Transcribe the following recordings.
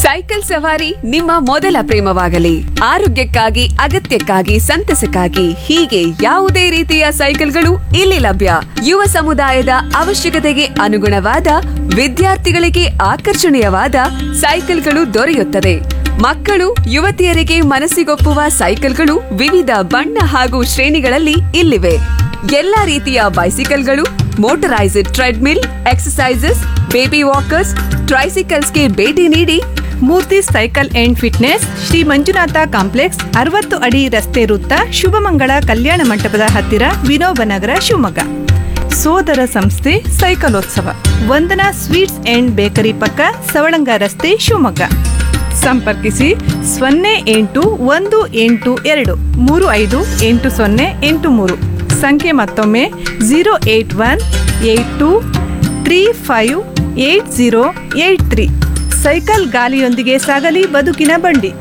cycle ಸವಾರಿ ನಿಮ್ಮ ಮೊದಲ ಪ್ರೇಮವಾಗಲಿ ಆರೋಗ್ಯಕ್ಕಾಗಿ ಅಗತ್ಯಕ್ಕಾಗಿ ಸಂತಸಕ್ಕಾಗಿ ಹೀಗೆ ಯಾವುದೇ ರೀತಿಯ ಸೈಕಲ್ಗಳು ಇಲ್ಲಿ ಲಭ್ಯ ಯುವ ಸಮುದಾಯದ ಅವಶ್ಯಕತೆಗೆ ಅನುಗುಣವಾದ ವಿದ್ಯಾರ್ಥಿಗಳಿಗೆ ಆಕರ್ಷಣೀಯವಾದ ಸೈಕಲ್ಗಳು ದೊರೆಯುತ್ತದೆ ಮಕ್ಕಳು ಯುವತಿಯರಿಗೆ ಮನಸ್ಸಿಗೊಪ್ಪುವ ಸೈಕಲ್ಗಳು ವಿವಿಧ ಬಣ್ಣ ಹಾಗೂ ಶ್ರೇಣಿಗಳಲ್ಲಿ ಇಲ್ಲಿವೆ ಎಲ್ಲಾ ರೀತಿಯ ಬೈಸಿಕಲ್ಗಳು motorised treadmill exercises baby walkers ಟ್ರೈಸಿಕಲ್ಸ್ಗೆ ಭೇಟಿ ನೀಡಿ Murthy cycle and fitness Shri Manjunatha complex ಅರವತ್ತು ಅಡಿ ರಸ್ತೆ ವೃತ್ತ ಶುಭಮಂಗಳ ಕಲ್ಯಾಣ ಮಂಟಪದ ಹತ್ತಿರ ವಿನೋಬ ನಗರ ಶಿವಮೊಗ್ಗ ಸೋದರ ಸಂಸ್ಥೆ ಸೈಕಲೋತ್ಸವ ವಂದನಾ ಸ್ವೀಟ್ಸ್ ಅಂಡ್ ಬೇಕರಿ ಪಕ್ಕ ಸವಳಂಗ ರಸ್ತೆ ಶಿವಮೊಗ್ಗ ಸಂಪರ್ಕಿಸಿ ಸೊನ್ನೆ ಎಂಟು ಒಂದು ಎಂಟು ಎರಡು ಮೂರು ಐದು ಎಂಟು ಸೊನ್ನೆ ಎಂಟು ಮೂರು ಸಂಖ್ಯೆ ಮತ್ತೊಮ್ಮೆ zero eight one eight two three five eight zero eight three cycle ಗಾಲಿಯೊಂದಿಗೆ ಸಾಗಲಿ ಬದುಕಿನ ಬಂಡಿ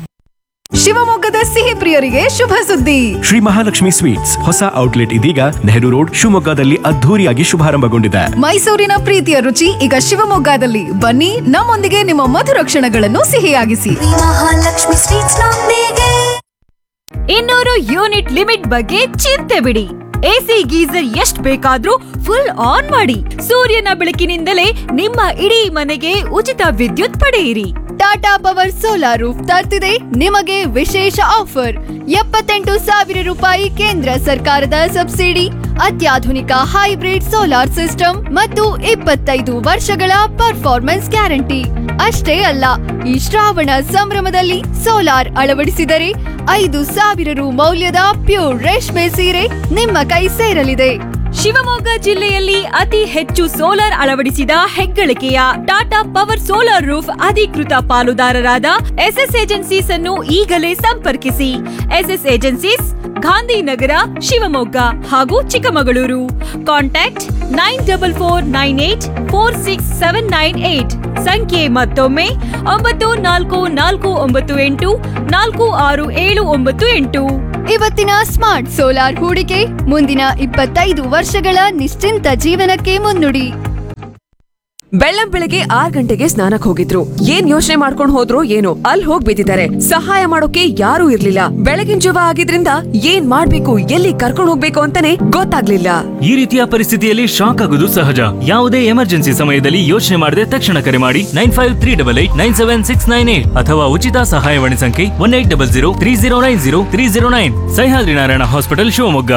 ಶಿವಮೊಗ್ಗದ ಸಿಹಿ ಪ್ರಿಯರಿಗೆ ಶುಭ ಸುದ್ದಿ ಶ್ರೀ ಮಹಾಲಕ್ಷ್ಮಿ ಸ್ವೀಟ್ಸ್ ಹೊಸ ಔಟ್ಲೆಟ್ ಇದೀಗ ನೆಹರು ರೋಡ್ ಶಿವಮೊಗ್ಗದಲ್ಲಿ ಅದ್ಧೂರಿಯಾಗಿ ಶುಭಾರಂಭಗೊಂಡಿದೆ ಮೈಸೂರಿನ ಪ್ರೀತಿಯ ರುಚಿ ಈಗ ಶಿವಮೊಗ್ಗದಲ್ಲಿ ಬನ್ನಿ ನಮ್ಮೊಂದಿಗೆ ನಿಮ್ಮ ಮಧುರ ಕ್ಷಣಗಳನ್ನು ಸಿಹಿಯಾಗಿಸಿ ಮಹಾಲಕ್ಷ್ಮಿ ಸ್ವೀಟ್ಸ್ ನೊಂದಿಗೆ ಇನ್ನೂರು ಯೂನಿಟ್ ಲಿಮಿಟ್ ಬಗ್ಗೆ ಚಿಂತೆ ಬಿಡಿ ಎಸಿ ಗೀಸರ್ ಎಷ್ಟ್ ಬೇಕಾದ್ರೂ ಫುಲ್ ಆನ್ ಮಾಡಿ ಸೂರ್ಯನ ಬೆಳಕಿನಿಂದಲೇ ನಿಮ್ಮ ಇಡೀ ಮನೆಗೆ ಉಚಿತ ವಿದ್ಯುತ್ ಪಡೆಯಿರಿ ಟಾಟಾ ಪವರ್ ಸೋಲಾರ್ ರೂಫ್ ತರ್ತಿದೆ ನಿಮಗೆ ವಿಶೇಷ ಆಫರ್ ಎಪ್ಪತ್ತೆಂಟು ಸಾವಿರ ರೂಪಾಯಿ ಕೇಂದ್ರ ಸರ್ಕಾರದ ಸಬ್ಸಿಡಿ ಅತ್ಯಾಧುನಿಕ ಹೈಬ್ರಿಡ್ ಸೋಲಾರ್ ಸಿಸ್ಟಮ್ ಮತ್ತು ಇಪ್ಪತ್ತೈದು ವರ್ಷಗಳ ಪರ್ಫಾರ್ಮೆನ್ಸ್ ಗ್ಯಾರಂಟಿ ಅಷ್ಟೇ ಅಲ್ಲ ಈ ಶ್ರಾವಣ ಸಂಭ್ರಮದಲ್ಲಿ ಸೋಲಾರ್ ಅಳವಡಿಸಿದರೆ ಐದು ಸಾವಿರ ರು ಮೌಲ್ಯದ ಪ್ಯೂರ್ ರೇಷ್ಮೆ ಸೀರೆ ನಿಮ್ಮ ಕೈ ಸೇರಲಿದೆ ಶಿವಮೊಗ್ಗ ಜಿಲ್ಲೆಯಲ್ಲಿ ಅತಿ ಹೆಚ್ಚು ಸೋಲಾರ್ ಅಳವಡಿಸಿದ ಹೆಗ್ಗಳಿಕೆಯ ಟಾಟಾ ಪವರ್ ಸೋಲಾರ್ ರೂಫ್ ಅಧಿಕೃತ ಪಾಲುದಾರರಾದ ಎಸ್ಎಸ್ ಏಜೆನ್ಸೀಸ್ ಅನ್ನು ಈಗಲೇ ಸಂಪರ್ಕಿಸಿ ಎಸ್ಎಸ್ ಏಜೆನ್ಸೀಸ್ ಗಾಂಧಿನಗರ ಶಿವಮೊಗ್ಗ ಹಾಗೂ Chikkamagaluru contact nine double four nine eight four six seven nine eight ಸಂಖ್ಯೆ ಮತ್ತೊಮ್ಮೆ ಒಂಬತ್ತು ನಾಲ್ಕು ನಾಲ್ಕು ಒಂಬತ್ತು ಎಂಟು ನಾಲ್ಕು ಆರು ಏಳು ಒಂಬತ್ತು ಎಂಟು ಇವತ್ತಿನ ಸ್ಮಾರ್ಟ್ ಸೋಲಾರ್ ಹೂಡಿಕೆ ಮುಂದಿನ ಇಪ್ಪತ್ತೈದು ವರ್ಷಗಳ ನಿಶ್ಚಿಂತ ಜೀವನಕ್ಕೆ ಮುನ್ನುಡಿ ಬೆಳ್ಳಂ ಬೆಳಗ್ಗೆ ಆರ್ ಗಂಟೆಗೆ ಸ್ನಾನಕ್ ಹೋಗಿದ್ರು ಏನ್ ಯೋಚನೆ ಮಾಡ್ಕೊಂಡ್ ಹೋದ್ರು ಏನೋ ಅಲ್ಲಿ ಹೋಗ್ ಬಿದ್ದಿದ್ದಾರೆ ಸಹಾಯ ಮಾಡೋಕೆ ಯಾರೂ ಇರ್ಲಿಲ್ಲ ಬೆಳಗಿನ ಜವ ಆಗಿದ್ರಿಂದ ಏನ್ ಮಾಡ್ಬೇಕು ಎಲ್ಲಿ ಕರ್ಕೊಂಡ್ ಹೋಗ್ಬೇಕು ಅಂತಾನೆ ಗೊತ್ತಾಗ್ಲಿಲ್ಲ ಈ ರೀತಿಯ ಪರಿಸ್ಥಿತಿಯಲ್ಲಿ ಶಾಕ್ ಆಗುವುದು ಸಹಜ ಯಾವುದೇ ಎಮರ್ಜೆನ್ಸಿ ಸಮಯದಲ್ಲಿ ಯೋಚನೆ ಮಾಡದೆ ತಕ್ಷಣ ಕರೆ ಮಾಡಿ nine five three double eight nine seven six nine eight ಅಥವಾ ಉಚಿತ ಸಹಾಯವಾಣಿ ಸಂಖ್ಯೆ one eight double zero three zero nine zero three zero nine Sahyadri Narayana hospital Shivamogga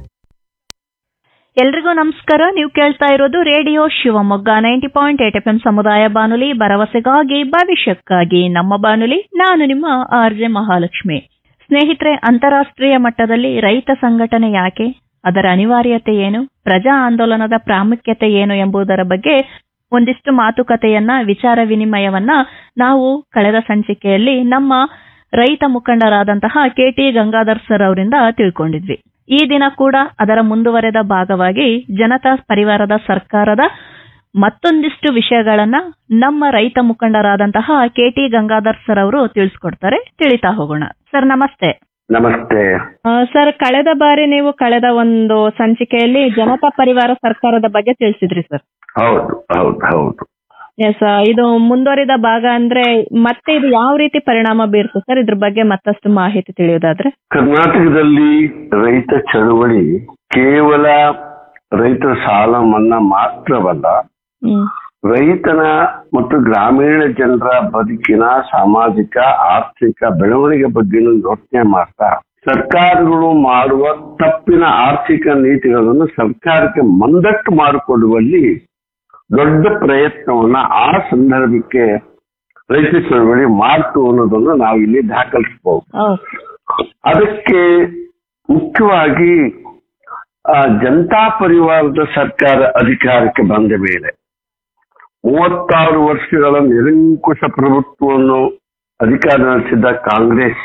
ಎಲ್ರಿಗೂ ನಮಸ್ಕಾರ ನೀವು ಕೇಳ್ತಾ ಇರೋದು radio Shivamogga ninety point eight F M ಸಮುದಾಯ ಬಾನುಲಿ ಭರವಸೆಗಾಗಿ ಭವಿಷ್ಯಕ್ಕಾಗಿ ನಮ್ಮ ಬಾನುಲಿ ನಾನು ನಿಮ್ಮ ಆರ್ ಜೆ ಮಹಾಲಕ್ಷ್ಮಿ ಸ್ನೇಹಿತರೆ ಅಂತಾರಾಷ್ಟ್ರೀಯ ಮಟ್ಟದಲ್ಲಿ ರೈತ ಸಂಘಟನೆ ಯಾಕೆ ಅದರ ಅನಿವಾರ್ಯತೆ ಏನು ಪ್ರಜಾ ಆಂದೋಲನದ ಪ್ರಾಮುಖ್ಯತೆ ಏನು ಎಂಬುದರ ಬಗ್ಗೆ ಒಂದಿಷ್ಟು ಮಾತುಕತೆಯನ್ನ ವಿಚಾರ ವಿನಿಮಯವನ್ನ ನಾವು ಕಳೆದ ಸಂಚಿಕೆಯಲ್ಲಿ ನಮ್ಮ ರೈತ ಮುಖಂಡರಾದಂತಹ ಕೆ ಟಿ ಗಂಗಾಧರ್ ಸರ್ ಅವರಿಂದ ತಿಳ್ಕೊಂಡಿದ್ವಿ ಈ ದಿನ ಕೂಡ ಅದರ ಮುಂದುವರೆದ ಭಾಗವಾಗಿ ಜನತಾ ಪರಿವಾರದ ಸರ್ಕಾರದ ಮತ್ತೊಂದಿಷ್ಟು ವಿಷಯಗಳನ್ನ ನಮ್ಮ ರೈತ ಮುಖಂಡರಾದಂತಹ ಕೆ ಟಿ ಗಂಗಾಧರ್ ಸರ್ ಅವರು ತಿಳಿಸ್ಕೊಡ್ತಾರೆ ತಿಳಿತಾ ಹೋಗೋಣ ಸರ್ ನಮಸ್ತೆ ನಮಸ್ತೆ ಆ, ಸರ್ ಕಳೆದ ಬಾರಿ ನೀವು ಕಳೆದ ಒಂದು ಸಂಚಿಕೆಯಲ್ಲಿ ಜನತಾ ಪರಿವಾರ ಸರ್ಕಾರದ ಬಗ್ಗೆ ತಿಳಿಸಿದ್ರಿ ಸರ್ ಹೌದು ಹೌದು ಹೌದು ಎಸ್ ಇದು ಮುಂದುವರಿದ ಭಾಗ ಅಂದ್ರೆ ಮತ್ತೆ ಇದು ಯಾವ ರೀತಿ ಪರಿಣಾಮ ಬೀರ್ತು ಸರ್ ಇದ್ರ ಬಗ್ಗೆ ಮತ್ತಷ್ಟು ಮಾಹಿತಿ ತಿಳಿಯೋದಾದ್ರೆ ಕರ್ನಾಟಕದಲ್ಲಿ ರೈತ ಚಳುವಳಿ ಕೇವಲ ರೈತರ ಸಾಲ ಮನ್ನಾ ಮಾತ್ರವಲ್ಲ ಹ್ಮ್ ರೈತನ ಮತ್ತು ಗ್ರಾಮೀಣ ಜನರ ಬದುಕಿನ ಸಾಮಾಜಿಕ ಆರ್ಥಿಕ ಬೆಳವಣಿಗೆ ಬಗ್ಗೆ ಯೋಚನೆ ಮಾಡ್ತಾ ಸರ್ಕಾರಗಳು ಮಾಡುವ ತಪ್ಪಿನ ಆರ್ಥಿಕ ನೀತಿಗಳನ್ನು ಸರ್ಕಾರಕ್ಕೆ ಮಂದಟ್ಟು ಮಾಡಿಕೊಡುವಲ್ಲಿ ದೊಡ್ಡ ಪ್ರಯತ್ನವನ್ನ ಆ ಸಂದರ್ಭಕ್ಕೆ ರೈತ ಚಳವಳಿ ಮಾಡ್ತು ಅನ್ನೋದನ್ನು ನಾವು ಇಲ್ಲಿ ದಾಖಲಿಸಬಹುದು ಹೌದು ಅದಕ್ಕೆ ಮುಖ್ಯವಾಗಿ ಆ, ಜನತಾ ಪರಿವಾರದ ಸರ್ಕಾರ ಅಧಿಕಾರಕ್ಕೆ ಬಂದ ಮೇಲೆ ಮೂವತ್ತಾರು ವರ್ಷಗಳ ನಿರಂಕುಶ ಪ್ರಭುತ್ವವನ್ನು ಅಧಿಕಾರ ನಡೆಸಿದ್ದ ಕಾಂಗ್ರೆಸ್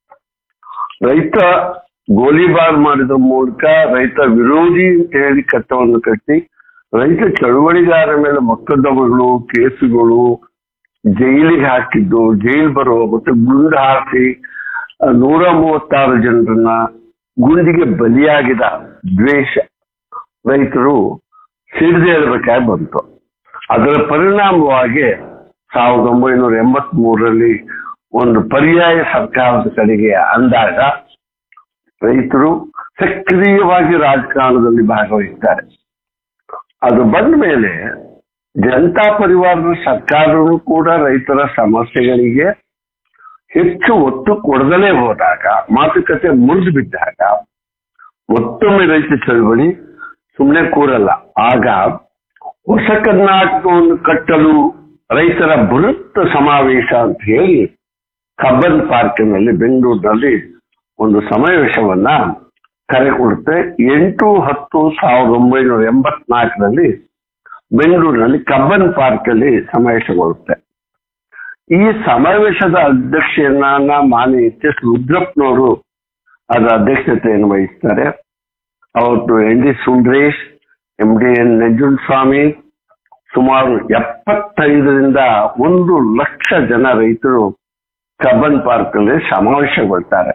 ರೈತ ಗೋಲಿಬಾರ್ ಮಾಡಿದ ಮೂಲಕ ರೈತ ವಿರೋಧಿ ಅಂತ ಹೇಳಿ ಕಟ್ಟವನ್ನು ಕಟ್ಟಿ ರೈತ ಚಳುವಳಿಗಾರರ ಮೇಲೆ ಮೊಕದ್ದಮೆಗಳು ಕೇಸುಗಳು ಜೈಲಿಗೆ ಹಾಕಿದ್ದು ಜೈಲ್ ಬರುವ ಮತ್ತೆ ಗುಂಡು ಹಾಕಿ ಆ, ನೂರ ಮೂವತ್ತಾರು ಜನರನ್ನ ಗುಂಡಿಗೆ ಬಲಿಯಾಗಿದ ದ್ವೇಷ ರೈತರು ಸಿಡಿದೇಳ್ಬೇಕಾಗಿ ಬಂತು ಅದರ ಪರಿಣಾಮವಾಗಿ ಸಾವಿರದ ಒಂಬೈನೂರ ಎಂಬತ್ ಮೂರರಲ್ಲಿ ಒಂದು ಪರ್ಯಾಯ ಸರ್ಕಾರದ ಕಡೆಗೆ ಅಂದಾಗ ರೈತರು ಸಕ್ರಿಯವಾಗಿ ರಾಜಕಾರಣದಲ್ಲಿ ಭಾಗವಹಿಸ್ತಾರೆ ಅದು ಬಂದ ಮೇಲೆ ಜನತಾ ಪರಿವಾರದ ಸರ್ಕಾರವು ಕೂಡ ರೈತರ ಸಮಸ್ಯೆಗಳಿಗೆ ಹೆಚ್ಚು ಒತ್ತು ಕೊಡದಲೇ ಹೋದಾಗ ಮಾತುಕತೆ ಮುರಿದು ಬಿದ್ದಾಗ ಮತ್ತೊಮ್ಮೆ ರೈತ ಚಳವಳಿ ಸುಮ್ಮನೆ ಕೂರಲ್ಲ ಆಗ ಹೊಸ ಕರ್ನಾಟಕವನ್ನು ಕಟ್ಟಲು ರೈತರ ಬೃಹತ್ ಸಮಾವೇಶ ಅಂತ ಹೇಳಿ ಕಬ್ಬನ್ ಪಾರ್ಕಿನಲ್ಲಿ ಬೆಂಗಳೂರಿನಲ್ಲಿ ಒಂದು ಸಮಾವೇಶವನ್ನ ಕರೆ ಕೊಡುತ್ತೆ ಎಂಟು ಹತ್ತು ಸಾವಿರದ ಒಂಬೈನೂರ ಎಂಬತ್ನಾಲ್ಕರಲ್ಲಿ ಬೆಂಗಳೂರಿನಲ್ಲಿ ಕಬ್ಬನ್ ಪಾರ್ಕ್ ಅಲ್ಲಿ ಸಮಾವೇಶಗೊಳ್ಳುತ್ತೆ ಈ ಸಮಾವೇಶದ ಅಧ್ಯಕ್ಷೆಯನ್ನ ಮಾನ್ಯ ಎಚ್ ಎಸ್ ರುದ್ರಪ್ಪನವರು ಅದರ ಅಧ್ಯಕ್ಷತೆಯನ್ನು ವಹಿಸ್ತಾರೆ ಅವತ್ತು N D Sundresh M D N Swami ಸುಮಾರು ಎಪ್ಪತ್ತೈದರಿಂದ ಒಂದು ಲಕ್ಷ ಜನ ರೈತರು ಕಬ್ಬನ್ ಪಾರ್ಕ್ ಅಲ್ಲಿ ಸಮಾವೇಶಗೊಳ್ತಾರೆ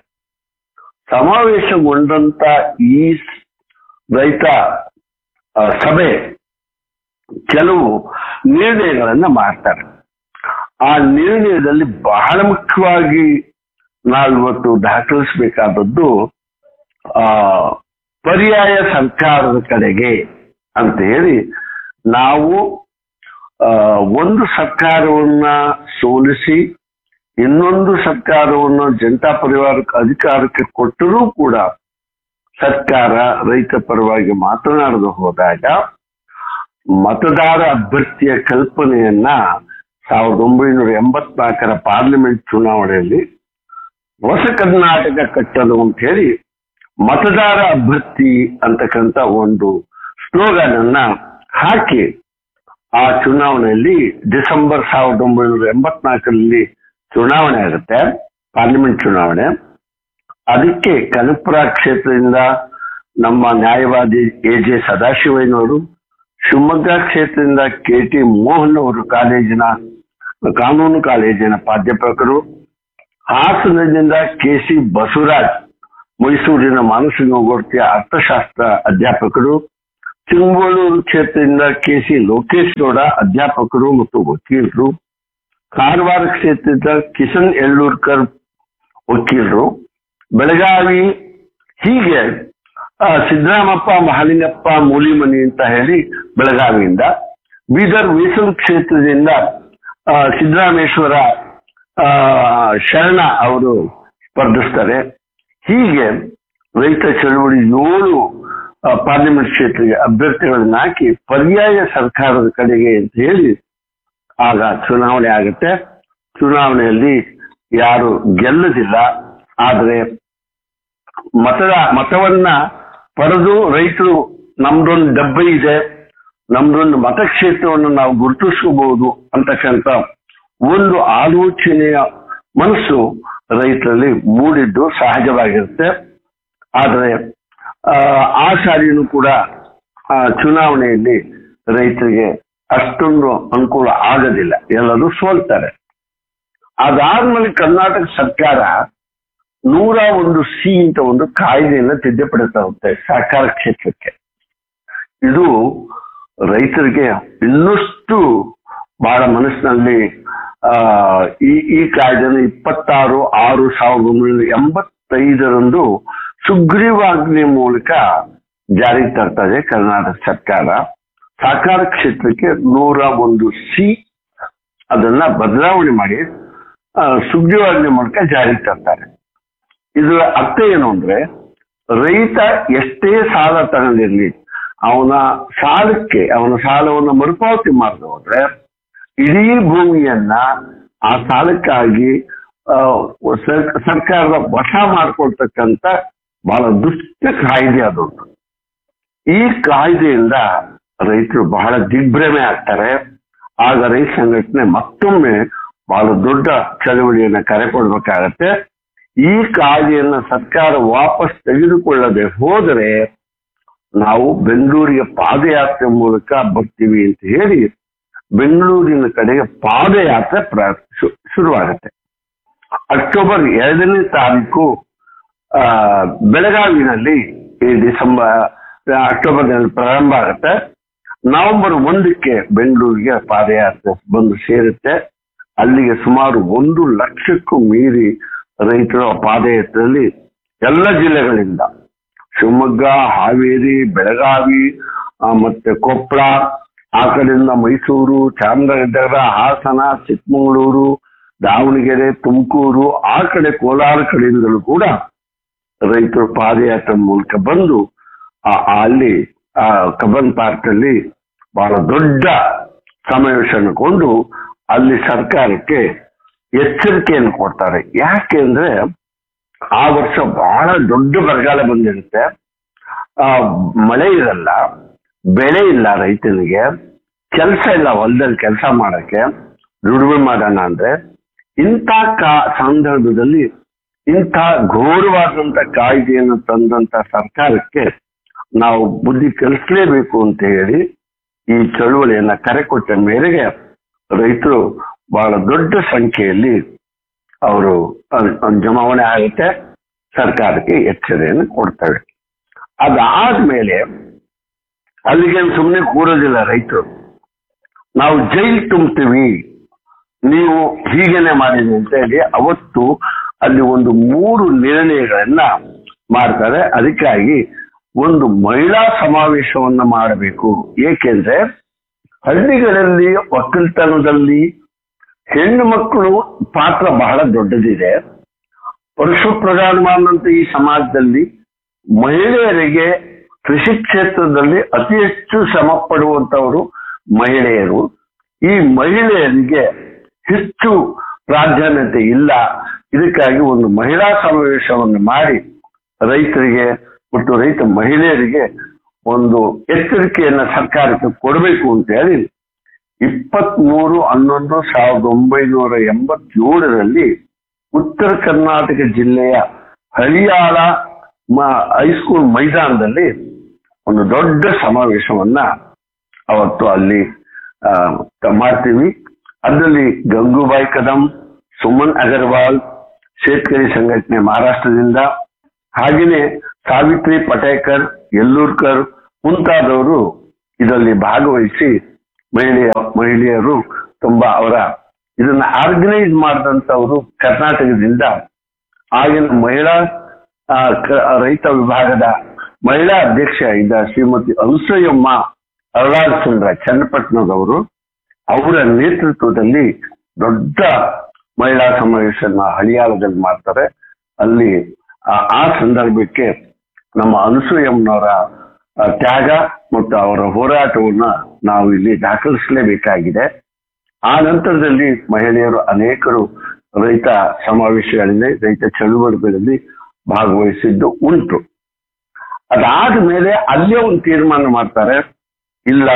ಸಮಾವೇಶಗೊಂಡಂತ ಈ ರೈತ ಆ, ಸಭೆ ಕೆಲವು ನಿರ್ಣಯಗಳನ್ನ ಮಾಡ್ತಾರೆ ಆ ನಿರ್ಣಯದಲ್ಲಿ ಬಹಳ ಮುಖ್ಯವಾಗಿ ನಾವಿವತ್ತು ದಾಖಲಿಸಬೇಕಾದದ್ದು ಆ ಪರ್ಯಾಯ ಸರ್ಕಾರದ ಕಡೆಗೆ ಅಂತ ಹೇಳಿ ನಾವು ಆ, ಒಂದು ಸರ್ಕಾರವನ್ನ ಸೋಲಿಸಿ ಇನ್ನೊಂದು ಸರ್ಕಾರವನ್ನು ಜನತಾ ಪರಿವಾರಕ್ಕೆ ಅಧಿಕಾರಕ್ಕೆ ಕೊಟ್ಟರೂ ಕೂಡ ಸರ್ಕಾರ ರೈತ ಪರವಾಗಿ ಮಾತನಾಡದೆ ಹೋದಾಗ ಮತದಾರ ಅಭ್ಯರ್ಥಿಯ ಕಲ್ಪನೆಯನ್ನ ಸಾವಿರದ ಒಂಬೈನೂರ ಎಂಬತ್ನಾಲ್ಕರ ಪಾರ್ಲಿಮೆಂಟ್ ಚುನಾವಣೆಯಲ್ಲಿ ಹೊಸ ಕರ್ನಾಟಕ ಕಟ್ಟಲು ಅಂತ ಹೇಳಿ ಮತದಾರ ಅಭ್ಯರ್ಥಿ ಅಂತಕ್ಕಂಥ ಒಂದು ಸ್ಲೋಗನ್ ಅನ್ನ ಹಾಕಿ ಆ ಚುನಾವಣೆಯಲ್ಲಿ ಡಿಸೆಂಬರ್ ಸಾವಿರದ ಒಂಬೈನೂರ ಎಂಬತ್ನಾಲ್ಕರಲ್ಲಿ ಚುನಾವಣೆ ಆಗುತ್ತೆ ಪಾರ್ಲಿಮೆಂಟ್ ಚುನಾವಣೆ ಅದಕ್ಕೆ ಕನಕಪುರ ಕ್ಷೇತ್ರದಿಂದ ನಮ್ಮ ನ್ಯಾಯವಾದಿ ಎ ಜೆ ಸದಾಶಿವಯ್ಯನವರು ಶಿವಮೊಗ್ಗ ಕ್ಷೇತ್ರದಿಂದ ಕೆ ಟಿ ಮೋಹನ್ ಅವರು ಕಾಲೇಜಿನ ಕಾನೂನು ಕಾಲೇಜಿನ ಪ್ರಾಧ್ಯಾಪಕರು ಹಾಸನದಿಂದ ಕೆ ಸಿ ಬಸವರಾಜ್ ಮೈಸೂರಿನ ಮಾನಸಿಕ ಅರ್ಥಶಾಸ್ತ್ರ ಅಧ್ಯಾಪಕರು ಚಿಂಗೋಳೂರು ಕ್ಷೇತ್ರದಿಂದ ಕೆ ಸಿ ಲೋಕೇಶ್ ಗೌಡ ಅಧ್ಯಾಪಕರು ಮತ್ತು ವಕೀಲರು ಕಾರವಾರ ಕ್ಷೇತ್ರದ ಕಿಶನ್ ಎಳ್ಳೂರ್ಕರ್ ವಕೀಲರು ಬೆಳಗಾವಿ ಹೀಗೆ ಆ, ಸಿದ್ದರಾಮಪ್ಪ ಮಹಾಲಿಂಗಪ್ಪ ಮೂಲಿಮನಿ ಅಂತ ಹೇಳಿ ಬೆಳಗಾವಿಯಿಂದ ಬೀದರ್ ಮೀಸಲು ಕ್ಷೇತ್ರದಿಂದ ಆ, ಸಿದ್ದರಾಮೇಶ್ವರ ಆ, ಶರಣ ಅವರು ಸ್ಪರ್ಧಿಸ್ತಾರೆ ಹೀಗೆ ರೈತ ಚಳವಳಿ ಏಳು ಆ, ಪಾರ್ಲಿಮೆಂಟ್ ಕ್ಷೇತ್ರಕ್ಕೆ ಅಭ್ಯರ್ಥಿಗಳನ್ನ ಹಾಕಿ ಪರ್ಯಾಯ ಸರ್ಕಾರದ ಕಡೆಗೆ ಅಂತ ಹೇಳಿ ಆಗ ಚುನಾವಣೆ ಆಗುತ್ತೆ ಚುನಾವಣೆಯಲ್ಲಿ ಯಾರು ಗೆಲ್ಲದಿಲ್ಲ ಆದರೆ ಮತದ ಮತವನ್ನ ಪಡೆದು ರೈತರು ನಮ್ದೊಂದು ಡಬ್ಬ ಇದೆ ನಮ್ದೊಂದು ಮತಕ್ಷೇತ್ರವನ್ನು ನಾವು ಗುರುತಿಸಬಹುದು ಅಂತಕ್ಕಂಥ ಒಂದು ಆಲೋಚನೆಯ ಮನಸ್ಸು ರೈತರಲ್ಲಿ ಮೂಡಿದ್ದು ಸಹಜವಾಗಿರುತ್ತೆ ಆದರೆ ಆ, ಆ ಸಾರಿನೂ ಕೂಡ ಆ, ಚುನಾವಣೆಯಲ್ಲಿ ರೈತರಿಗೆ ಅಷ್ಟೊಂದು ಅನುಕೂಲ ಆಗೋದಿಲ್ಲ ಎಲ್ಲರೂ ಸೋಲ್ತಾರೆ ಅದಾದ್ಮೇಲೆ ಕರ್ನಾಟಕ ಸರ್ಕಾರ ನೂರ ಒಂದು ಸಿ ಅಂತ ಒಂದು ಕಾಯ್ದೆಯನ್ನು ತಿದ್ದುಪಡಿ ತರುತ್ತೆ ಸಹಕಾರ ಕ್ಷೇತ್ರಕ್ಕೆ ಇದು ರೈತರಿಗೆ ಇನ್ನಷ್ಟು ಬಹಳ ಮನಸ್ಸಿನಲ್ಲಿ ಆ ಈ ಈ ಕಾಯ್ದೆನ ಇಪ್ಪತ್ತಾರು ಆರು ಸಾವಿರದ ಒಂಬೈನೂರ ಎಂಬತ್ತೈದರಂದು ಸುಗ್ರೀವಾಜ್ಞೆ ಮೂಲಕ ಜಾರಿಗೆ ತರ್ತದೆ ಕರ್ನಾಟಕ ಸರ್ಕಾರ ಸಹಕಾರ ಕ್ಷೇತ್ರಕ್ಕೆ ನೂರ ಒಂದು ಸಿ ಅದನ್ನ ಬದಲಾವಣೆ ಮಾಡಿ ಆ, ಸುಗ್ರೀವಾಜ್ಞೆ ಮೂಲಕ ಜಾರಿಗೆ ತರ್ತಾರೆ ಇದರ ಅರ್ಥ ಏನು ಅಂದ್ರೆ ರೈತ ಎಷ್ಟೇ ಸಾಲ ತಗೊಂಡಿರ್ಲಿ ಅವನ ಸಾಲಕ್ಕೆ ಅವನ ಸಾಲವನ್ನು ಮರುಪಾವತಿ ಮಾಡದೆ ಹೋದ್ರೆ ಇಡೀ ಭೂಮಿಯನ್ನ ಆ ಸಾಲಕ್ಕಾಗಿ ಆ, ಸರ್- ಸರ್ಕಾರದ ವಶ ಮಾಡ್ಕೊಳ್ತಕ್ಕಂಥ ಬಹಳ ದುಷ್ಟ ಕಾಯ್ದೆ ಅದೊಂದು ಈ ಕಾಯ್ದೆಯಿಂದ ರೈತರು ಬಹಳ ದಿಗ್ಭ್ರಮೆ ಆಗ್ತಾರೆ ಆಗ ರೈತ ಸಂಘಟನೆ ಮತ್ತೊಮ್ಮೆ ಬಹಳ ದೊಡ್ಡ ಚಳವಳಿಯನ್ನ ಕರೆ ಕೊಡ್ಬೇಕಾಗತ್ತೆ ಈ ಕಾಯ್ದೆಯನ್ನ ಸರ್ಕಾರ ವಾಪಸ್ ತೆಗೆದುಕೊಳ್ಳದೆ ಹೋದರೆ ನಾವು ಬೆಂಗಳೂರಿಗೆ ಪಾದಯಾತ್ರೆ ಮೂಲಕ ಬರ್ತೀವಿ ಅಂತ ಹೇಳಿ ಬೆಂಗಳೂರಿನ ಕಡೆಗೆ ಪಾದಯಾತ್ರೆ ಪ್ರ ಶು- ಶುರುವಾಗುತ್ತೆ ಅಕ್ಟೋಬರ್ ಎರಡನೇ ತಾರೀಕು ಆ, ಬೆಳಗಾವಿನಲ್ಲಿ ಈ ಡಿಸೆಂಬರ್ ಅಕ್ಟೋಬರ್ನಲ್ಲಿ ಪ್ರಾರಂಭ ಆಗುತ್ತೆ ನವೆಂಬರ್ ಒಂದಕ್ಕೆ ಬೆಂಗಳೂರಿಗೆ ಪಾದಯಾತ್ರೆ ಬಂದು ಸೇರುತ್ತೆ ಅಲ್ಲಿಗೆ ಸುಮಾರು ಒಂದು ಲಕ್ಷಕ್ಕೂ ಮೀರಿ ರೈತರು ಪಾದಯಾತ್ರೆಯಲ್ಲಿ ಎಲ್ಲ ಜಿಲ್ಲೆಗಳಿಂದ ಶಿವಮೊಗ್ಗ ಹಾವೇರಿ ಬೆಳಗಾವಿ ಆ, ಮತ್ತೆ ಕೊಪ್ಪಳ ಆ ಕಡೆಯಿಂದ ಮೈಸೂರು ಚಾಮರಾಜನಗರ ಹಾಸನ ಚಿಕ್ಕಮಗಳೂರು ದಾವಣಗೆರೆ ತುಮಕೂರು ಆ ಕಡೆ ಕೋಲಾರ ಕಡೆಯಿಂದಲೂ ಕೂಡ ರೈತರು ಪಾದಯಾತ್ರೆ ಮೂಲಕ ಬಂದು ಆ- ಆ ಅಲ್ಲಿ ಆ ಕಬ್ಬನ್ ಪಾರ್ಕ್ ಅಲ್ಲಿ ಬಹಳ ದೊಡ್ಡ ಸಮಾವೇಶನಗೊಂಡು ಅಲ್ಲಿ ಸರ್ಕಾರಕ್ಕೆ ಎಚ್ಚರಿಕೆಯನ್ನು ಕೊಡ್ತಾರೆ ಯಾಕೆ ಅಂದ್ರೆ ಆ ವರ್ಷ ಬಹಳ ದೊಡ್ಡ ಬರಗಾಲ ಬಂದಿರುತ್ತೆ ಆ ಮಳೆ ಇರಲ್ಲ ಬೆಳೆ ಇಲ್ಲ ರೈತನಿಗೆ ಕೆಲಸ ಇಲ್ಲ ಹೊಲದಲ್ಲಿ ಕೆಲಸ ಮಾಡಕ್ಕೆ ದುಡಿಮೆ ಮಾಡೋಣ ಅಂದ್ರೆ ಇಂಥ ಕಾ ಸಂದರ್ಭದಲ್ಲಿ ಇಂಥ ಘೋರವಾದಂತ ಕಾಯ್ದೆಯನ್ನು ತಂದಂತ ಸರ್ಕಾರಕ್ಕೆ ನಾವು ಬುದ್ಧಿ ಕಲಿಸಲೇಬೇಕು ಅಂತ ಹೇಳಿ ಈ ಚಳುವಳಿಯನ್ನ ಕರೆ ಕೊಟ್ಟ ಮೇರೆಗೆ ರೈತರು ಬಹಳ ದೊಡ್ಡ ಸಂಖ್ಯೆಯಲ್ಲಿ ಅವರು ಜಮಾವಣೆ ಆಗುತ್ತೆ ಸರ್ಕಾರಕ್ಕೆ ಎಚ್ಚರಿಕೆಯನ್ನು ಕೊಡ್ತವೆ ಅದಾದ್ಮೇಲೆ ಅಲ್ಲಿಗೆ ಸುಮ್ಮನೆ ಕೂರೋದಿಲ್ಲ ರೈತರು ನಾವು ಜೈಲ್ ತುಂಬ್ತೀವಿ ನೀವು ಹೀಗೇನೆ ಮಾಡಿದ್ರಿ ಅಂತ ಹೇಳಿ ಅವತ್ತು ಅಲ್ಲಿ ಒಂದು ಮೂರು ನಿರ್ಣಯಗಳನ್ನ ಮಾಡ್ತಾರೆ ಅದಕ್ಕಾಗಿ ಒಂದು ಮಹಿಳಾ ಸಮಾವೇಶವನ್ನ ಮಾಡಬೇಕು ಏಕೆಂದ್ರೆ ಹಳ್ಳಿಗಳಲ್ಲಿ ಒಕ್ಕಲ್ತನದಲ್ಲಿ ಹೆಣ್ಣು ಮಕ್ಕಳು ಪಾತ್ರ ಬಹಳ ದೊಡ್ಡದಿದೆ ಪುರುಷ ಪ್ರಧಾನವಾದಂತ ಈ ಸಮಾಜದಲ್ಲಿ ಮಹಿಳೆಯರಿಗೆ ಕೃಷಿ ಕ್ಷೇತ್ರದಲ್ಲಿ ಅತಿ ಹೆಚ್ಚು ಶ್ರಮ ಪಡುವಂತವರು ಮಹಿಳೆಯರು ಈ ಮಹಿಳೆಯರಿಗೆ ಹೆಚ್ಚು ಪ್ರಾಧಾನ್ಯತೆ ಇಲ್ಲ ಇದಕ್ಕಾಗಿ ಒಂದು ಮಹಿಳಾ ಸಮಾವೇಶವನ್ನು ಮಾಡಿ ರೈತರಿಗೆ ಮತ್ತು ರೈತ ಮಹಿಳೆಯರಿಗೆ ಒಂದು ಎಚ್ಚರಿಕೆಯನ್ನ ಸರ್ಕಾರಕ್ಕೆ ಕೊಡಬೇಕು ಅಂತ ಹೇಳಿ ಇಪ್ಪತ್ತ್ ಮೂರು ಹನ್ನೊಂದು ಸಾವಿರದ ಒಂಬೈನೂರ ಎಂಬತ್ತೇಳರಲ್ಲಿ ಉತ್ತರ ಕರ್ನಾಟಕ ಜಿಲ್ಲೆಯ ಹಳಿಯಾಳ ಮ- ಹೈಸ್ಕೂಲ್ ಮೈದಾನದಲ್ಲಿ ಒಂದು ದೊಡ್ಡ ಸಮಾವೇಶವನ್ನ ಅವತ್ತು ಅಲ್ಲಿ ಆ, ತ- ಮಾಡ್ತೀವಿ ಅದರಲ್ಲಿ ಗಂಗೂಬಾಯಿ ಕದಂ ಸುಮನ್ ಅಗರ್ವಾಲ್ ಶೇತ್ಕರಿ ಸಂಘಟನೆ ಮಹಾರಾಷ್ಟ್ರದಿಂದ ಹಾಗೆಯೇ ಸಾವಿತ್ರಿ ಪಟೇಕರ್ ಯಲ್ಲೂರ್ಕರ್ ಮುಂತಾದವರು ಇದರಲ್ಲಿ ಭಾಗವಹಿಸಿ ಮಹಿಳೆಯ ಮಹಿಳೆಯರು ತುಂಬಾ ಅವರ ಇದನ್ನ ಆರ್ಗನೈಸ್ ಮಾಡಿದಂತವರು ಕರ್ನಾಟಕದಿಂದ ಆಗಿನ ಮಹಿಳಾ ಆ, ಕ- ರೈತ ವಿಭಾಗದ ಮಹಿಳಾ ಅಧ್ಯಕ್ಷ ಇದ್ದ ಶ್ರೀಮತಿ ಅನುಸೂಯಮ್ಮ ಅರಳಾರ್ ಚಂದ್ರ ಚನ್ನಪಟ್ಟಣದವರು ಅವರ ನೇತೃತ್ವದಲ್ಲಿ ದೊಡ್ಡ ಮಹಿಳಾ ಸಮಾವೇಶನ ಹಳಿಯಾಳದಲ್ಲಿ ಮಾಡ್ತಾರೆ ಅಲ್ಲಿ ಆ- ಆ ಸಂದರ್ಭಕ್ಕೆ ನಮ್ಮ ಅನುಸೂಯಮ್ಮನವರ ಆ, ತ್ಯಾಗ ಮತ್ತು ಅವರ ಹೋರಾಟವನ್ನ ನಾವು ಇಲ್ಲಿ ದಾಖಲಿಸಲೇಬೇಕಾಗಿದೆ ಆ ನಂತರದಲ್ಲಿ ಮಹಿಳೆಯರು ಅನೇಕರು ರೈತ ಸಮಾವೇಶಗಳಲ್ಲಿ ರೈತ ಚಳುವಳಿಗಳಲ್ಲಿ ಭಾಗವಹಿಸಿದ್ದು ಉಂಟು ಅದಾದ ಮೇಲೆ ಅಲ್ಲೇ ಒಂದು ತೀರ್ಮಾನ ಮಾಡ್ತಾರೆ ಇಲ್ಲ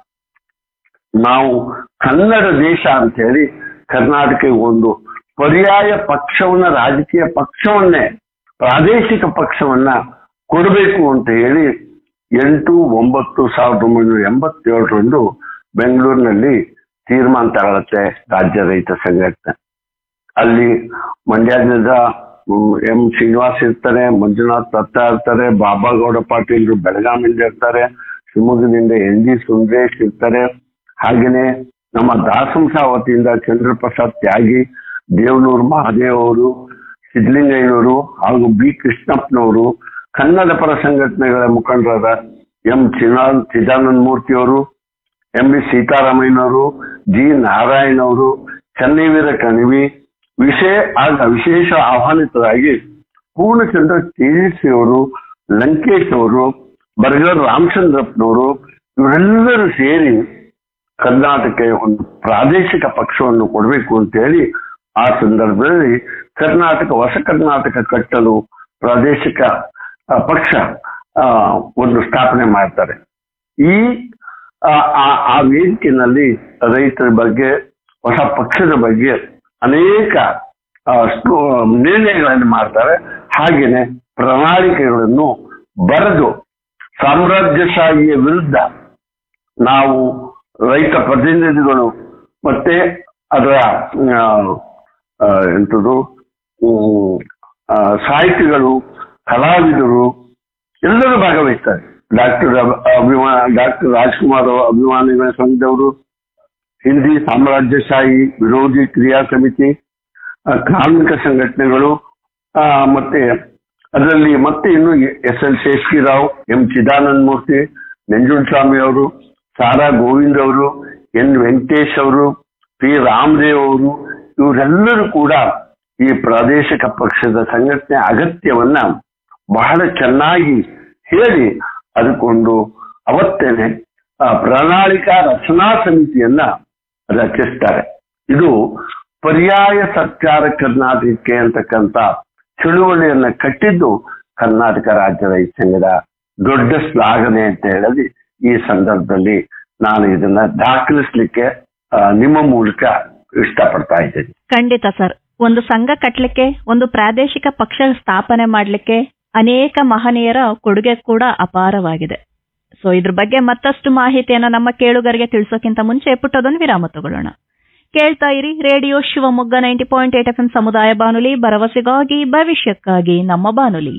ನಾವು ಕನ್ನಡ ದೇಶ ಅಂತ ಹೇಳಿ ಕರ್ನಾಟಕ ಒಂದು ಪರ್ಯಾಯ ಪಕ್ಷವನ್ನ ರಾಜಕೀಯ ಪಕ್ಷವನ್ನೇ ಪ್ರಾದೇಶಿಕ ಪಕ್ಷವನ್ನ ಕೊಡಬೇಕು ಅಂತ ಹೇಳಿ ಎಂಟು ಒಂಬತ್ತು ಸಾವಿರದ ಒಂಬೈನೂರ ಎಂಬತ್ತೇಳರಂದು ಬೆಂಗಳೂರಿನಲ್ಲಿ ತೀರ್ಮಾನ ತಗೊಳುತ್ತೆ ರಾಜ್ಯ ರೈತ ಸಂಘಟನೆ ಅಲ್ಲಿ ಮಂಡ್ಯದಿಂದ ಹ್ಮ್, ಎಂ ಶ್ರೀನಿವಾಸ್ ಇರ್ತಾರೆ ಮಂಜುನಾಥ್ ದತ್ತ ಇರ್ತಾರೆ ಬಾಬಾಗೌಡ ಪಾಟೀಲ್ ಬೆಳಗಾವಿಯಿಂದ ಇರ್ತಾರೆ ಶಿವಮೊಗ್ಗದಿಂದ ಎನ್ ಜಿ ಸುಂದರೇಶ್ ಇರ್ತಾರೆ ಹಾಗೇನೆ ನಮ್ಮ ದಾಸಂಸ ವತಿಯಿಂದ ಚಂದ್ರಪ್ರಸಾದ್ ತ್ಯಾಗಿ ದೇವನೂರು ಮಹಾದೇವ್ ಅವರು ಸಿದ್ಲಿಂಗಯ್ಯನವರು ಹಾಗೂ ಬಿ ಕೃಷ್ಣಪ್ಪನವರು ಕನ್ನಡ ಪರ ಸಂಘಟನೆಗಳ ಮುಖಂಡರಾದ ಎಂ ಚಿನಾ ಚಿದಾನಂದ ಮೂರ್ತಿ ಅವರು ಎಂ ಬಿ ಸೀತಾರಾಮಯ್ಯನವರು ಜಿ ನಾರಾಯಣ್ ಅವರು ಚನ್ನವೀರ ಕಣಿವಿ ವಿಶೇಷ ಆಗ ವಿಶೇಷ ಆಹ್ವಾನಿತರಾಗಿ ಪೂರ್ಣಚಂದ್ರ ತೇಜಸ್ವಿ ಅವರು ಲಂಕೇಶ್ ಅವರು ಬರ್ಗರ್ ರಾಮಚಂದ್ರಪ್ಪನವರು ಇವರೆಲ್ಲರೂ ಸೇರಿ ಕರ್ನಾಟಕಕ್ಕೆ ಒಂದು ಪ್ರಾದೇಶಿಕ ಪಕ್ಷವನ್ನು ಕೊಡಬೇಕು ಅಂತ ಹೇಳಿ ಆ ಸಂದರ್ಭದಲ್ಲಿ ಕರ್ನಾಟಕ ಹೊಸ ಕರ್ನಾಟಕ ಕಟ್ಟಲು ಪ್ರಾದೇಶಿಕ ಆ, ಪಕ್ಷ ಆ, ಒಂದು ಸ್ಥಾಪನೆ ಮಾಡ್ತಾರೆ ಈ ಆ- ಆ- ಆ ವೇದಿಕೆಯಲ್ಲಿ ರೈತರ ಬಗ್ಗೆ ಹೊಸ ಪಕ್ಷದ ಬಗ್ಗೆ ಅನೇಕ ಆ, ಸ್ಟು- ನಿರ್ಣಯಗಳನ್ನು ಮಾಡ್ತಾರೆ ಹಾಗೇನೆ ಪ್ರಣಾಳಿಕೆಗಳನ್ನು ಬರೆದು ಸಾಮ್ರಾಜ್ಯಶಾಹಿಯ ವಿರುದ್ಧ ನಾವು ರೈತ ಪ್ರತಿನಿಧಿಗಳು ಮತ್ತೆ ಅದರ ಆ, ಆ, ಎಂಥದ್ದು ಹ್ಮ್, ಆ, ಸಾಹಿತಿಗಳು ಕಲಾವಿದರು ಎಲ್ಲರೂ ಭಾಗವಹಿಸ್ತಾರೆ ಡಾಕ್ಟರ್ ಅಭಿಮಾನ ಡಾಕ್ಟರ್ ರಾಜ್ಕುಮಾರ್ ಅಭಿಮಾನಿಗಳ ಸಂಘದವರು ಹಿಂದಿ ಸಾಮ್ರಾಜ್ಯಶಾಹಿ ವಿರೋಧಿ ಕ್ರಿಯಾ ಸಮಿತಿ ಆ, ಕಾರ್ಮಿಕ ಸಂಘಟನೆಗಳು ಆ, ಮತ್ತೆ ಅದರಲ್ಲಿ ಮತ್ತೆ ಇನ್ನು S L Sheshagirirao M Chidananda Murthy Nanjundaswamy ಅವರು ಸಾರಾ ಗೋವಿಂದ್ ಅವರು ಎನ್ ವೆಂಕಟೇಶ್ ಅವರು ಪಿ ರಾಮದೇವ್ ಅವರು ಇವರೆಲ್ಲರೂ ಕೂಡ ಈ ಪ್ರಾದೇಶಿಕ ಪಕ್ಷದ ಸಂಘಟನೆ ಅಗತ್ಯವನ್ನ ಬಹಳ ಚೆನ್ನಾಗಿ ಹೇಳಿ ಅದಕ್ಕೊಂದು ಅವತ್ತೇನೆ ಆ ಪ್ರಣಾಳಿಕಾ ರಚನಾ ಸಮಿತಿಯನ್ನ ರಚಿಸ್ತಾರೆ ಇದು ಪರ್ಯಾಯ ಸರ್ಕಾರ ಕರ್ನಾಟಕಕ್ಕೆ ಅಂತಕ್ಕಂಥ ಚಳುವಳಿಯನ್ನ ಕಟ್ಟಿದ್ದು ಕರ್ನಾಟಕ ರಾಜ್ಯ ರೈತ ಸಂಘದ ದೊಡ್ಡ ಶ್ಲಾಘನೆ ಅಂತ ಹೇಳಿ ಈ ಸಂದರ್ಭದಲ್ಲಿ ನಾನು ಇದನ್ನ ದಾಖಲಿಸ್ಲಿಕ್ಕೆ ಆ, ನಿಮ್ಮ ಮೂಲಕ ಇಷ್ಟಪಡ್ತಾ ಇದ್ದೇನೆ ಖಂಡಿತ ಸರ್ ಒಂದು ಸಂಘ ಕಟ್ಟಲಿಕ್ಕೆ ಒಂದು ಪ್ರಾದೇಶಿಕ ಪಕ್ಷ ಸ್ಥಾಪನೆ ಮಾಡಲಿಕ್ಕೆ ಅನೇಕ ಮಹನೀಯರ ಕೊಡುಗೆ ಕೂಡ ಅಪಾರವಾಗಿದೆ ಸೊ ಇದ್ರ ಬಗ್ಗೆ ಮತ್ತಷ್ಟು ಮಾಹಿತಿಯನ್ನು ನಮ್ಮ ಕೇಳುಗರಿಗೆ ತಿಳಿಸೋಕ್ಕಿಂತ ಮುಂಚೆ ಪುಟ್ಟದೊಂದು ವಿರಾಮ ತಗೊಳ್ಳೋಣ ಕೇಳ್ತಾ ಇರಿ radio Shivamogga ninety point eight F ಸಮುದಾಯ ಬಾನುಲಿ ಭರವಸೆಗಾಗಿ ಭವಿಷ್ಯಕ್ಕಾಗಿ ನಮ್ಮ ಬಾನುಲಿ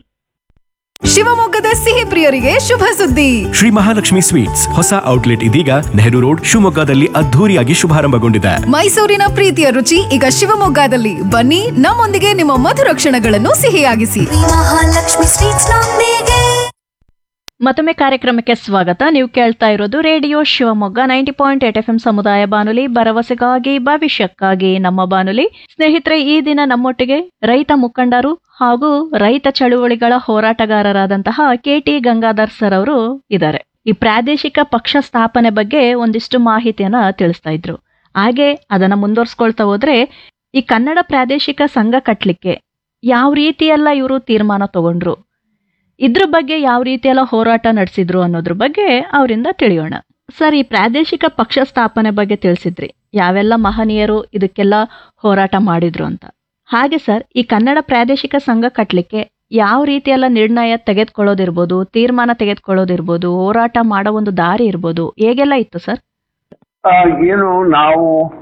ಶಿವಮೊಗ್ಗದ ಸಿಹಿ ಪ್ರಿಯರಿಗೆ ಶುಭ ಸುದ್ದಿ ಶ್ರೀ ಮಹಾಲಕ್ಷ್ಮಿ ಸ್ವೀಟ್ಸ್ ಹೊಸ ಔಟ್ಲೆಟ್ ಇದೀಗ ನೆಹರು ರೋಡ್ ಶಿವಮೊಗ್ಗದಲ್ಲಿ ಅದ್ಧೂರಿಯಾಗಿ ಶುಭಾರಂಭಗೊಂಡಿದೆ ಮೈಸೂರಿನ ಪ್ರೀತಿಯ ರುಚಿ ಈಗ ಶಿವಮೊಗ್ಗದಲ್ಲಿ ಬನ್ನಿ ನಮ್ಮೊಂದಿಗೆ ನಿಮ್ಮ ಮಧುರ ಕ್ಷಣಗಳನ್ನು ಸಿಹಿಯಾಗಿಸಿ ಮಹಾಲಕ್ಷ್ಮಿ ಸ್ವೀಟ್ಸ್ ನೊಂದಿಗೆ ಮತ್ತೊಮ್ಮೆ ಕಾರ್ಯಕ್ರಮಕ್ಕೆ ಸ್ವಾಗತ ನೀವು ಕೇಳ್ತಾ ಇರೋದು radio Shivamogga ninety point eight F ಸಮುದಾಯ ಬಾನುಲಿ ಭರವಸೆಗಾಗಿ ಭವಿಷ್ಯಕ್ಕಾಗಿ ನಮ್ಮ ಬಾನುಲಿ ಸ್ನೇಹಿತರೆ ಈ ದಿನ ನಮ್ಮೊಟ್ಟಿಗೆ ರೈತ ಮುಖಂಡರು ಹಾಗೂ ರೈತ ಚಳುವಳಿಗಳ ಹೋರಾಟಗಾರರಾದಂತಹ ಕೆ ಟಿ ಗಂಗಾಧರ್ ಸರ್ ಅವರು ಇದ್ದಾರೆ ಈ ಪ್ರಾದೇಶಿಕ ಪಕ್ಷ ಸ್ಥಾಪನೆ ಬಗ್ಗೆ ಒಂದಿಷ್ಟು ಮಾಹಿತಿಯನ್ನ ತಿಳಿಸ್ತಾ ಇದ್ರು ಹಾಗೆ ಅದನ್ನ ಮುಂದುವರ್ಸ್ಕೊಳ್ತಾ ಹೋದ್ರೆ ಈ ಕನ್ನಡ ಪ್ರಾದೇಶಿಕ ಸಂಘ ಕಟ್ಲಿಕ್ಕೆ ಯಾವ ರೀತಿಯೆಲ್ಲ ಇವರು ತೀರ್ಮಾನ ತಗೊಂಡ್ರು ಇದ್ರ ಬಗ್ಗೆ ಯಾವ ರೀತಿಯೆಲ್ಲ ಹೋರಾಟ ನಡೆಸಿದ್ರು ಅನ್ನೋದ್ರ ಬಗ್ಗೆ ಅವರಿಂದ ತಿಳಿಯೋಣ ಸರ್ ಈ ಪ್ರಾದೇಶಿಕ ಪಕ್ಷ ಸ್ಥಾಪನೆ ಬಗ್ಗೆ ತಿಳಿಸಿದ್ರಿ ಯಾವೆಲ್ಲ ಮಹನೀಯರು ಇದಕ್ಕೆಲ್ಲ ಹೋರಾಟ ಮಾಡಿದ್ರು ಅಂತ ಹಾಗೆ ಸರ್ ಈ ಕನ್ನಡ ಪ್ರಾದೇಶಿಕ ಸಂಘ ಕಟ್ಟಲಿಕ್ಕೆ ಯಾವ ರೀತಿಯೆಲ್ಲ ನಿರ್ಣಯ ತೆಗೆದುಕೊಳ್ಳೋದಿರ್ಬೋದು ತೀರ್ಮಾನ ತೆಗೆದುಕೊಳ್ಳೋದಿರ್ಬೋದು ಹೋರಾಟ ಮಾಡೋ ಒಂದು ದಾರಿ ಇರ್ಬೋದು ಹೇಗೆಲ್ಲ ಇತ್ತು ಸರ್ ಆ, ಏನು ನಾವು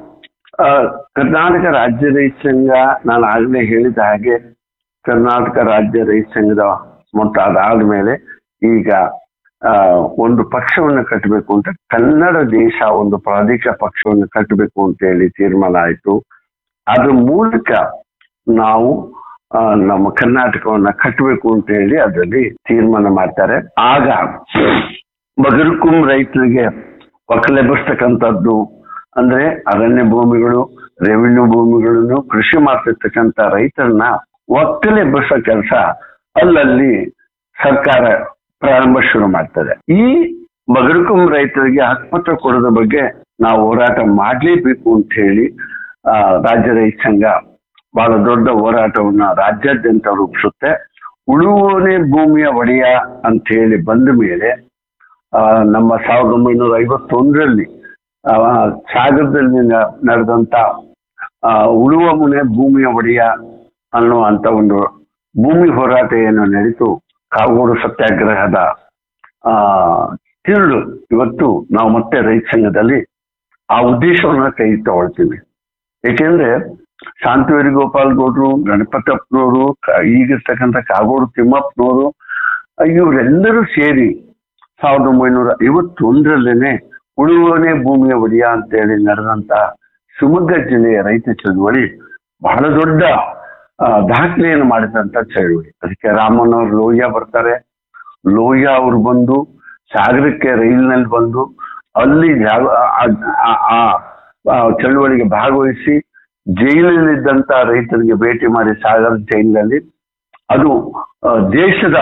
ಆ, ಕರ್ನಾಟಕ ರಾಜ್ಯ ರೈತ ಸಂಘ ನಾನು ಆಗಲೇ ಹೇಳಿದ ಹಾಗೆ ಕರ್ನಾಟಕ ರಾಜ್ಯ ರೈತ ಸಂಘದ ಮೊತ್ತ ಅದಾದ್ಮೇಲೆ ಈಗ ಆ, ಒಂದು ಪಕ್ಷವನ್ನು ಕಟ್ಟಬೇಕು ಅಂತ ಕನ್ನಡ ದೇಶ ಒಂದು ಪ್ರಾದೇಶಿಕ ಪಕ್ಷವನ್ನು ಕಟ್ಟಬೇಕು ಅಂತ ಹೇಳಿ ತೀರ್ಮಾನ ಆಯಿತು ಅದ್ರ ಮೂಲಕ ನಾವು ಆ, ನಮ್ಮ ಕರ್ನಾಟಕವನ್ನ ಕಟ್ಟಬೇಕು ಅಂತ ಹೇಳಿ ಅದರಲ್ಲಿ ತೀರ್ಮಾನ ಮಾಡ್ತಾರೆ ಆಗ ಬಗರ್ಕುಂ ರೈತರಿಗೆ ಒಕ್ಕಲೆಬ್ಬಿಸ್ತಕ್ಕಂಥದ್ದು ಅಂದ್ರೆ ಅರಣ್ಯ ಭೂಮಿಗಳು ರೆವಿನ್ಯೂ ಭೂಮಿಗಳನ್ನು ಕೃಷಿ ಮಾಡ್ತಿರ್ತಕ್ಕಂಥ ರೈತರನ್ನ ಒಕ್ಕಲೆಬ್ಬಿಸೋ ಕೆಲಸ ಅಲ್ಲಲ್ಲಿ ಸರ್ಕಾರ ಪ್ರಾರಂಭ ಶುರು ಮಾಡ್ತದೆ ಈ ಬಗರ್ಕುಂ ರೈತರಿಗೆ ಹಕ್ಕುಪತ್ರ ಕೊಡೋದ್ರ ಬಗ್ಗೆ ನಾವು ಹೋರಾಟ ಮಾಡ್ಲೇಬೇಕು ಅಂತ ಹೇಳಿ ಆ, ರಾಜ್ಯ ರೈತ ಸಂಘ ಬಹಳ ದೊಡ್ಡ ಹೋರಾಟವನ್ನ ರಾಜ್ಯಾದ್ಯಂತ ರೂಪಿಸುತ್ತೆ ಉಳುವನೆ ಭೂಮಿಯ ಒಡೆಯ ಅಂತ ಹೇಳಿ ಬಂದ ಮೇಲೆ ಆ, ನಮ್ಮ ಸಾವಿರದ ಒಂಬೈನೂರ ಐವತ್ತೊಂದರಲ್ಲಿ ಆ, ಸಾಗರದಲ್ಲಿ ನ- ನಡೆದಂತ ಆ, ಉಳುವ ಮುನೆ ಭೂಮಿಯ ಒಡೆಯ ಅನ್ನುವಂತ ಒಂದು ಭೂಮಿ ಹೋರಾಟ ಏನು ನಡೀತು ಕಾಗೋಡು ಸತ್ಯಾಗ್ರಹದ ಆ ತಿರುಳು ಇವತ್ತು ನಾವು ಮತ್ತೆ ರೈತ ಸಂಘದಲ್ಲಿ ಆ ಉದ್ದೇಶವನ್ನ ಕೈ ತಗೊಳ್ತೀವಿ ಏಕೆಂದ್ರೆ ಶಾಂತಿವೇರಿ ಗೋಪಾಲ್ ಗೌಡ್ರು ಗಣಪತಪ್ಪನವರು ಕ- ಈಗಿರ್ತಕ್ಕಂಥ ಕಾಗೋಡು ತಿಮ್ಮಪ್ಪನವರು ಇವರೆಲ್ಲರೂ ಸೇರಿ ಸಾವಿರದ ಒಂಬೈನೂರ ಐವತ್ತೊಂದರಲ್ಲೇನೆ ಉಳುವನೆ ಭೂಮಿಯ ಒಡೆಯ ಅಂತೇಳಿ ನಡೆದಂತ ಶಿವಮೊಗ್ಗ ಜಿಲ್ಲೆಯ ರೈತ ಚಳುವಳಿ ಬಹಳ ದೊಡ್ಡ ಆ, ದಾಖಲೆಯನ್ನು ಮಾಡಿದಂತ ಚಳುವಳಿ ಅದಕ್ಕೆ ರಾಮನವರು ಲೋಹಿಯಾ ಬರ್ತಾರೆ ಲೋಹಿಯಾ ಅವರು ಬಂದು ಸಾಗರಕ್ಕೆ ರೈಲಿನಲ್ಲಿ ಬಂದು ಅಲ್ಲಿ ಜಾಗ ಆ- ಆ- ಆ- ಆ ಚಳುವಳಿಗೆ ಭಾಗವಹಿಸಿ ಜೈಲಲ್ಲಿದ್ದಂತ ರೈತರಿಗೆ ಭೇಟಿ ಮಾಡಿ ಸಾಗರ ಜೈಲಿನಲ್ಲಿ ಅದು ಆ, ದೇಶದ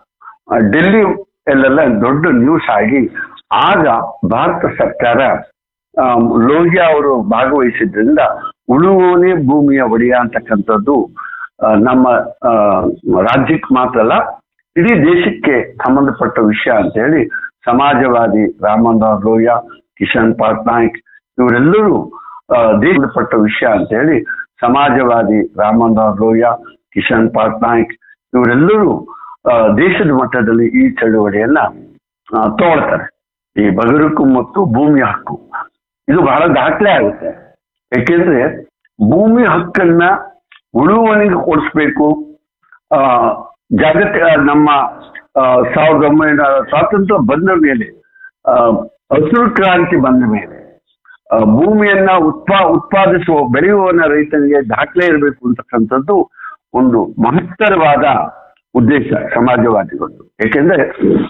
ಆ, ಡೆಲ್ಲಿ ಎಲ್ಲೆಲ್ಲ ದೊಡ್ಡ ನ್ಯೂಸ್ ಆಗಿ ಆಗ ಭಾರತ ಸರ್ಕಾರ ಆ, ಲೋಹಿಯಾ ಅವರು ಭಾಗವಹಿಸಿದ್ರಿಂದ ಉಳುವನೆ ಭೂಮಿಯ ಒಡೆಯ ಅಂತಕ್ಕಂಥದ್ದು ಆ, ನಮ್ಮ ಆ, ರಾಜ್ಯಕ್ಕೆ ಮಾತ್ರ ಅಲ್ಲ ಇಡೀ ದೇಶಕ್ಕೆ ಸಂಬಂಧಪಟ್ಟ ವಿಷಯ ಅಂತ ಹೇಳಿ ಸಮಾಜವಾದಿ ರಾಮಮನೋಹರ್ ಲೋಹಿಯಾ ಕಿಶನ್ ಪಾಟ್ನಾಯಕ್ ಇವರೆಲ್ಲರೂ ಆ, ದೇಶಪಟ್ಟ ವಿಷಯ ಅಂತ ಹೇಳಿ ಸಮಾಜವಾದಿ ರಾಮಮನೋಹರ್ ಲೋಹಿಯಾ ಕಿಶನ್ ಪಾಟ್ನಾಯಕ್ ಇವರೆಲ್ಲರೂ ಆ, ದೇಶದ ಮಟ್ಟದಲ್ಲಿ ಈ ಚಳುವಳಿಯನ್ನ ಆ, ತಗೊಳ್ತಾರೆ ಈ ಬಗರುಕು ಮತ್ತು ಭೂಮಿ ಹಕ್ಕು ಇದು ಬಹಳ ದಾಖಲೆ ಆಗುತ್ತೆ ಯಾಕೆಂದ್ರೆ ಭೂಮಿ ಹಕ್ಕನ್ನ ಉಳುವಣಿಗೆ ಕೊಡಿಸ್ಬೇಕು ಆ ಜಾಗತಿಕ ನಮ್ಮ ಆ, ಸಾವಿರದ ಒಂಬೈನೂರ ಸ್ವಾತಂತ್ರ್ಯ ಬಂದ ಮೇಲೆ ಆ, ಹಸಿರು ಕ್ರಾಂತಿ ಬಂದ ಮೇಲೆ ಆ, ಭೂಮಿಯನ್ನ ಉತ್ಪಾ ಉತ್ಪಾದಿಸುವ ಬೆಳೆಯುವವನ ರೈತನಿಗೆ ದಾಖಲೆ ಇರಬೇಕು ಅಂತಕ್ಕಂಥದ್ದು ಒಂದು ಮಹತ್ತರವಾದ ಉದ್ದೇಶ ಸಮಾಜವಾದಿಗಳು ಏಕೆಂದ್ರೆ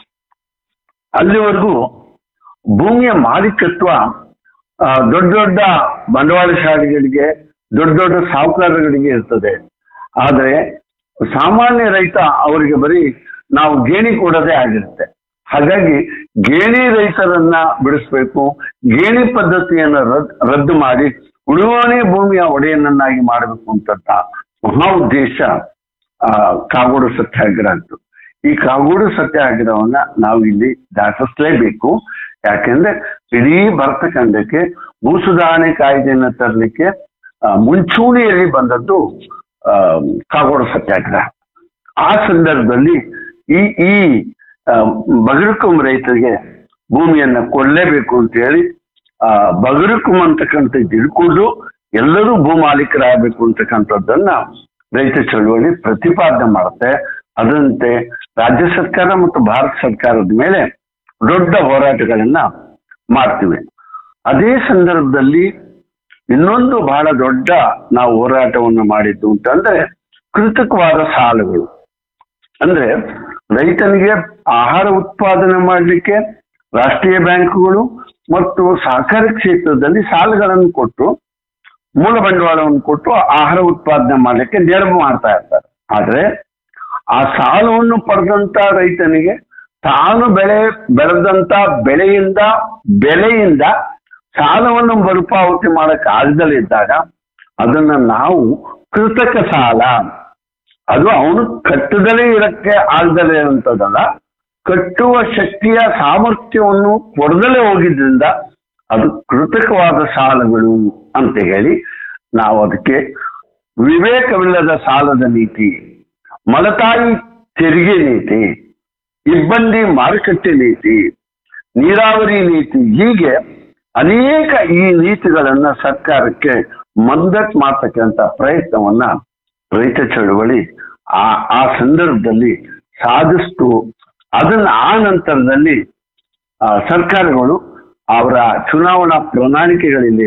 ಅಲ್ಲಿವರೆಗೂ ಭೂಮಿಯ ಮಾಲೀಕತ್ವ ಆ, ದೊಡ್ಡ ದೊಡ್ಡ ಬಂಡವಾಳಶಾಲಿಗಳಿಗೆ ದೊಡ್ಡ ದೊಡ್ಡ ಸಾಹುಕಾರಗಳಿಗೆ ಇರ್ತದೆ ಆದರೆ ಸಾಮಾನ್ಯ ರೈತ ಅವರಿಗೆ ಬರೀ ನಾವು ಗೇಣಿ ಕೊಡೋದೇ ಆಗಿರುತ್ತೆ ಹಾಗಾಗಿ ಗೇಣಿ ರೈತರನ್ನ ಬಿಡಿಸ್ಬೇಕು ಗೇಣಿ ಪದ್ಧತಿಯನ್ನ ರದ್ ರದ್ದು ಮಾಡಿ ಉಳುವಣೆ ಭೂಮಿಯ ಒಡೆಯನನ್ನಾಗಿ ಮಾಡಬೇಕು ಅಂತ ಮಹಾ ಉದ್ದೇಶ ಆ, ಕಾಗೋಡು ಸತ್ಯಾಗ್ರಹ ಅಂತ ಈ ಕಾಗೋಡು ಸತ್ಯಾಗ್ರಹವನ್ನ ನಾವು ಇಲ್ಲಿ ದಾಟಿಸ್ಲೇಬೇಕು ಯಾಕೆಂದ್ರೆ ಇಡೀ ಭಾರತ ಖಂಡಕ್ಕೆ ಭೂ ಸುಧಾರಣೆ ಕಾಯ್ದೆಯನ್ನು ತರಲಿಕ್ಕೆ ಆ, ಮುಂಚೂಣಿಯಲ್ಲಿ ಬಂದದ್ದು ಆ, ಕಾಗೋಡು ಸತ್ಯಾಗ್ರಹ ಆ ಸಂದರ್ಭದಲ್ಲಿ ಈ ಈ ಆ, ಬಗರುಕುಂ ರೈತರಿಗೆ ಭೂಮಿಯನ್ನ ಕೊಡಲೇಬೇಕು ಅಂತ ಹೇಳಿ ಆ ಬಗರುಕುಂ ಅಂತಕ್ಕಂಥದ್ದು ಹಿಡ್ಕೊಂಡು ಎಲ್ಲರೂ ಭೂ ಮಾಲೀಕರಾಗಬೇಕು ಅಂತಕ್ಕಂಥದ್ದನ್ನ ರೈತ ಚಳುವಳಿ ಪ್ರತಿಪಾದನೆ ಮಾಡುತ್ತೆ ಅದರಂತೆ ರಾಜ್ಯ ಸರ್ಕಾರ ಮತ್ತು ಭಾರತ ಸರ್ಕಾರದ ಮೇಲೆ ದೊಡ್ಡ ಹೋರಾಟಗಳನ್ನ ಮಾಡ್ತೀವಿ ಅದೇ ಸಂದರ್ಭದಲ್ಲಿ ಇನ್ನೊಂದು ಬಹಳ ದೊಡ್ಡ ನಾವು ಹೋರಾಟವನ್ನು ಮಾಡಿದ್ದು ಅಂತಂದ್ರೆ ಕೃತಕವಾದ ಸಾಲಗಳು ಅಂದ್ರೆ ರೈತನಿಗೆ ಆಹಾರ ಉತ್ಪಾದನೆ ಮಾಡಲಿಕ್ಕೆ ರಾಷ್ಟ್ರೀಯ ಬ್ಯಾಂಕುಗಳು ಮತ್ತು ಸಹಕಾರಿ ಕ್ಷೇತ್ರದಲ್ಲಿ ಸಾಲಗಳನ್ನು ಕೊಟ್ಟು ಮೂಲ ಬಂಡವಾಳವನ್ನು ಕೊಟ್ಟು ಆಹಾರ ಉತ್ಪಾದನೆ ಮಾಡಲಿಕ್ಕೆ ನೆರವು ಮಾಡ್ತಾ ಇರ್ತಾರೆ ಆದ್ರೆ ಆ ಸಾಲವನ್ನು ಪಡೆದಂತ ರೈತನಿಗೆ ತಾನು ಬೆಳೆ ಬೆಳೆದಂತ ಬೆಳೆಯಿಂದ ಬೆಲೆಯಿಂದ ಸಾಲವನ್ನು ಮರುಪಾವತಿ ಮಾಡಕ್ ಆಗದಲ್ಲಿದ್ದಾಗ ಅದನ್ನ ನಾವು ಕೃತಕ ಸಾಲ ಅದು ಅವನು ಕಟ್ಟದಲೇ ಇರಕ್ಕೆ ಆಗದಲೇ ಇರುವಂತದಲ್ಲ ಕಟ್ಟುವ ಶಕ್ತಿಯ ಸಾಮರ್ಥ್ಯವನ್ನು ಕೊಡದಲೇ ಹೋಗಿದ್ರಿಂದ ಅದು ಕೃತಕವಾದ ಸಾಲಗಳು ಅಂತ ಹೇಳಿ ನಾವು ಅದಕ್ಕೆ ವಿವೇಕವಿಲ್ಲದ ಸಾಲದ ನೀತಿ ಮಲತಾಯಿ ತೆರಿಗೆ ನೀತಿ ಇಬ್ಬಂದಿ ಮಾರುಕಟ್ಟೆ ನೀತಿ ನೀರಾವರಿ ನೀತಿ ಹೀಗೆ ಅನೇಕ ಈ ನೀತಿಗಳನ್ನ ಸರ್ಕಾರಕ್ಕೆ ಮಂದಟ್ ಮಾಡ್ತಕ್ಕಂಥ ಪ್ರಯತ್ನವನ್ನ ರೈತ ಚಳವಳಿ ಆ ಆ ಸಂದರ್ಭದಲ್ಲಿ ಸಾಧಿಸ್ತು ಅದನ್ನ ಆ ನಂತರದಲ್ಲಿ ಆ, ಸರ್ಕಾರಗಳು ಅವರ ಚುನಾವಣಾ ಪ್ರಣಾಳಿಕೆಗಳಲ್ಲಿ